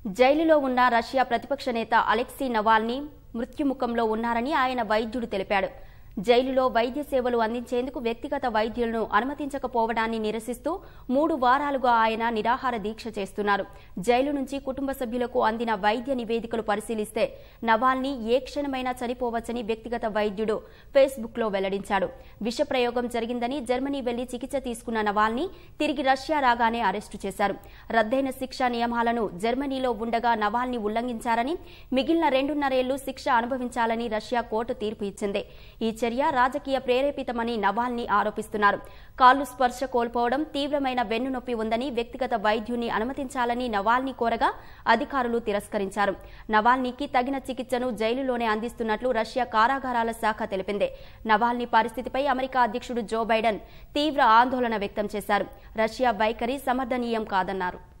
జైలులో ఉన్న రష్యా ప్రతిపక్ష నేత అలెక్సీ నవాల్నీ మృత్యుముఖంలో ఉన్నారని ఆయన వైద్యుడు తెలిపాడు జైలులో వైద్య సేవలు అందించేందుకు వ్యక్తిగత వైద్యులను అనుమతించకపోవడాన్ని నిరసిస్తూ మూడు వారాలుగా ఆయన నిరాహార దీక్ష చేస్తున్నారు జైలు నుంచి కుటుంబ సభ్యులకు అందిన వైద్య నివేదికలు పరిశీలిస్తే నవాల్నీ ఏ క్షణమైనా చనిపోవచ్చని వ్యక్తిగత వైద్యుడు ఫేస్బుక్ లో వెల్లడించాడు విష ప్రయోగం జరిగిందని జర్మనీ వెళ్లి చికిత్స తీసుకున్న నవాల్నీ తిరిగి రష్యా రాగానే అరెస్టు చేశారు రద్దయిన శిక్షా నియమాలను జర్మనీలో ఉండగా నవాల్నీ ఉల్లంఘించారని మిగిలిన రెండున్నరేళ్లు శిక్ష అనుభవించాలని రష్యా కోర్టు తీర్పు ఇచ్చింది ఈ చర్య రాజకీయ ప్రేరేపితమని నవాల్నీ ఆరోపిస్తున్నారు కాళ్లు స్పర్శ కోల్పోవడం తీవ్రమైన వెన్నునొప్పి ఉందని వ్యక్తిగత వైద్యుని అనుమతించాలని నవాల్నీ కోరగా అధికారులు తిరస్కరించారు నవాల్నీకి తగిన చికిత్సను జైలులోనే అందిస్తున్నట్లు రష్యా కారాగారాల శాఖ తెలిపింది నవాల్నీ పరిస్థితిపై అమెరికా అధ్యక్షుడు జో బైడెన్ తీవ్ర ఆందోళన వ్యక్తం చేశారు రష్యా వైఖరి సమర్థనీయం కాదన్నారు